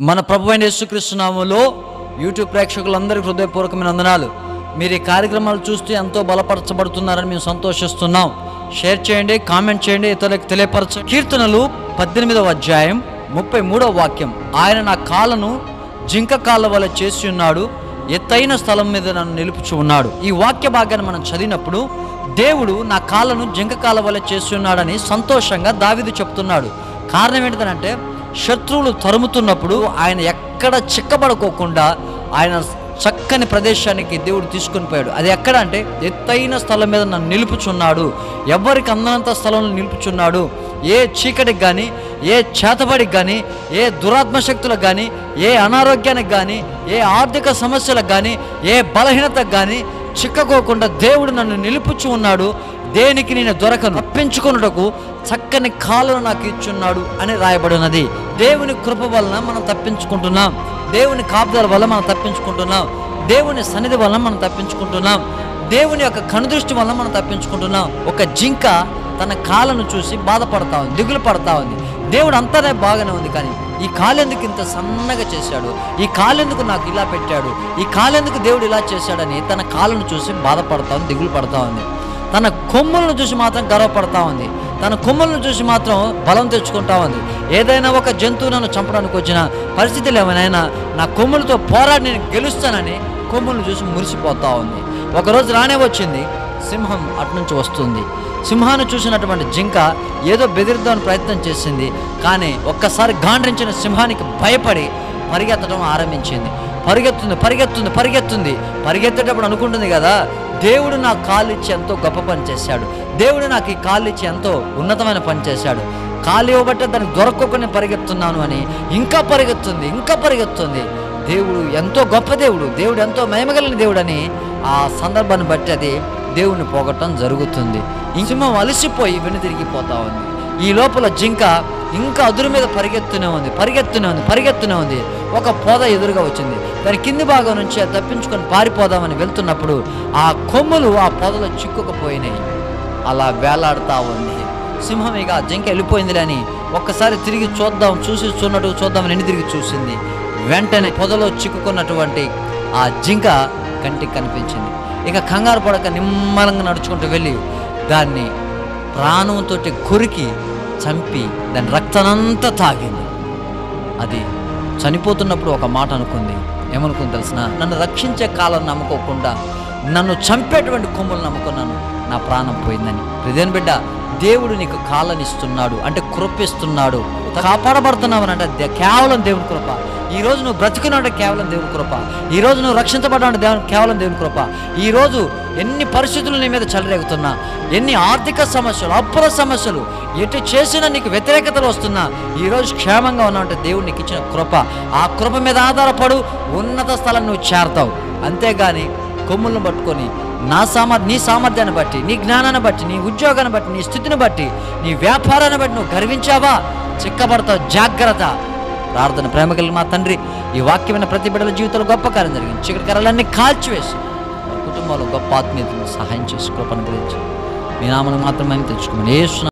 మన ప్రభు అయిన యేసుక్రీస్తు నామములో యూట్యూబ్ ప్రేక్షకులందరికీ హృదయపూర్వకమైన వందనాలు మీరు ఈ కార్యక్రమాలు చూస్తూ ఎంతో బలపరచబడుతున్నారని మేము సంతోషిస్తున్నాం షేర్ చేయండి కామెంట్ చేయండి ఇతరులకు తెలియపరచండి కీర్తనలు పద్దెనిమిదవ అధ్యాయం ముప్పై మూడవ వాక్యం ఆయన నా కాళ్ళను జింక కాళ్ళ వల్ల చేసి ఉన్నాడు ఎత్తైన స్థలం మీద నన్ను నిలుపుచు ఉన్నాడు ఈ వాక్య భాగాన్ని మనం చదివినప్పుడు దేవుడు నా కాళ్ళను జింక కాళ్ళ వల్ల చేసి ఉన్నాడని సంతోషంగా దావిదు చెప్తున్నాడు కారణం ఏంటంటే శత్రువులు తరుముతున్నప్పుడు ఆయన ఎక్కడ చిక్కబడుకోకుండా ఆయన చక్కని ప్రదేశానికి దేవుడు తీసుకొని పోయాడు అది ఎక్కడ అంటే ఎత్తైన స్థలం మీద నన్ను నిలుపుచున్నాడు ఎవరికి అందనంత స్థలంలో నిలుపుచున్నాడు ఏ చీకటికి కానీ ఏ చేతబడికి కానీ ఏ దురాత్మ శక్తులకు కానీ ఏ అనారోగ్యానికి కానీ ఏ ఆర్థిక సమస్యలకు కానీ ఏ బలహీనతకు కానీ చిక్కకోకుండా దేవుడు నన్ను నిలుపుచు ఉన్నాడు దేనికి నేను దొరకను తప్పించుకున్నటకు చక్కని కాలను నాకు ఇచ్చున్నాడు అని రాయబడినది దేవుని కృప వలన మనం తప్పించుకుంటున్నాం దేవుని కాపుదల వల్ల మనం తప్పించుకుంటున్నాం దేవుని సన్నిధి వలన మనం తప్పించుకుంటున్నాం దేవుని యొక్క కనుదృష్టి వలన మనం తప్పించుకుంటున్నాం ఒక జింక తన కాళ్ళను చూసి బాధపడతా ఉంది దిగులు పడతా ఉంది దేవుడు అంతానే బాగానే ఉంది కానీ ఈ కాలెందుకు ఇంత సన్నగా చేశాడు ఈ కాలెందుకు నాకు ఇలా పెట్టాడు ఈ కాలెందుకు దేవుడు ఇలా చేశాడని తన కాళ్ళను చూసి బాధపడతా ఉంది దిగులు పడతా ఉంది తన కొమ్ములను చూసి మాత్రం గర్వపడతా ఉంది తన కొమ్ములను చూసి మాత్రం బలం తెచ్చుకుంటా ఉంది ఏదైనా ఒక జంతువు నన్ను చంపడానికి వచ్చిన పరిస్థితులు ఏమైనా నా కొమ్ములతో పోరాడి నేను గెలుస్తానని కొమ్ములను చూసి మురిసిపోతా ఉంది ఒకరోజు రానే వచ్చింది సింహం అటునుంచి వస్తుంది సింహాన్ని చూసినటువంటి జింక ఏదో బెదిరిద్దామని ప్రయత్నం చేసింది కానీ ఒక్కసారి గాండ్రించిన సింహానికి భయపడి పరిగెత్తడం ఆరంభించింది పరిగెత్తుంది పరిగెత్తుంది పరిగెత్తుంది పరిగెత్తేటప్పుడు అనుకుంటుంది కదా దేవుడు నా కాళ్ళు ఇచ్చి ఎంతో గొప్ప పని చేశాడు దేవుడు నాకు ఈ కాళ్ళు ఇచ్చి ఎంతో ఉన్నతమైన పని చేశాడు కాలు ఇవ్వబట్టే దానికి దొరకకుండా పరిగెత్తున్నాను అని ఇంకా పరిగెత్తుంది ఇంకా పరిగెత్తుంది దేవుడు ఎంతో గొప్ప దేవుడు దేవుడు ఎంతో మహిమగలిగిన దేవుడని ఆ సందర్భాన్ని బట్టి అది దేవుణ్ణి పోగొట్టడం జరుగుతుంది ఈ సింహం అలసిపోయి వెనుతిరిగిపోతా ఉంది ఈ లోపల జింక ఇంకా అదురు మీద పరిగెత్తూనే ఉంది పరిగెత్తూనే ఉంది పరిగెత్తూనే ఉంది ఒక పొద ఎదురుగా వచ్చింది దాని కింది భాగం నుంచి అది తప్పించుకొని పారిపోదామని వెళ్తున్నప్పుడు ఆ కొమ్ములు ఆ పొదలో చిక్కుకుపోయినాయి అలా వేలాడుతా ఉంది సింహం ఇక ఆ జింక వెళ్ళిపోయిందిలే అని ఒక్కసారి తిరిగి చూద్దాం చూసి చూన్నట్టు చూద్దామని ఎన్ని తిరిగి చూసింది వెంటనే పొదలో చిక్కుకున్నటువంటి ఆ జింక కంటికి కనిపించింది ఇక కంగారు పడక నిమ్మలంగా నడుచుకుంటూ వెళ్ళి దాన్ని ప్రాణంతో కొరికి చంపి దాని రక్తనంతా తాగింది అది చనిపోతున్నప్పుడు ఒక మాట అనుకుంది ఏమనుకుంది తెలిసిన నన్ను రక్షించే కాలం నమ్ముకోకుండా నన్ను చంపేటువంటి కొమ్ములు నమ్ముకున్నాను నా ప్రాణం పోయిందని హృదయం బిడ్డ దేవుడు నీకు కాలనిస్తున్నాడు అంటే కృపిస్తున్నాడు కాపాడబడుతున్నావు అంటే అది కేవలం దేవుని కృప ఈ రోజు నువ్వు బ్రతికినాడు కేవలం దేవుని కృప ఈ రోజు నువ్వు రక్షించబడ్డాడు దేవుని కేవలం దేవుని కృప ఈ రోజు ఎన్ని పరిస్థితులు నీ మీద చెలరేగుతున్నా ఎన్ని ఆర్థిక సమస్యలు అప్పుల సమస్యలు ఎటు చేసినా నీకు వ్యతిరేకతలు వస్తున్నా ఈ రోజు క్షేమంగా ఉన్నావు అంటే దేవుడు నీకు ఇచ్చిన కృప ఆ కృప మీద ఆధారపడు ఉన్నత స్థలం నువ్వు చేరతావు అంతేగాని కొమ్ములను పట్టుకొని నా సామర్ నీ సామర్థ్యాన్ని బట్టి నీ జ్ఞానాన్ని బట్టి నీ ఉద్యోగాన్ని బట్టి నీ స్థితిని బట్టి నీ వ్యాపారాన్ని బట్టి నువ్వు గర్వించావా చిక్కబడతావు జాగ్రత్త ప్రార్థన ప్రేమ కలిగి మా తండ్రి ఈ వాక్యమైన ప్రతి బిడ్డల జీవితంలో గొప్ప కార్యం జరిగింది చీకటి కర్రలన్నీ కాల్చివేసి వారి కుటుంబంలో గొప్ప ఆత్మీయతను సహాయం చేసి కృపను గురించి మీ నామను మాత్రమే తెచ్చుకోమని ఏ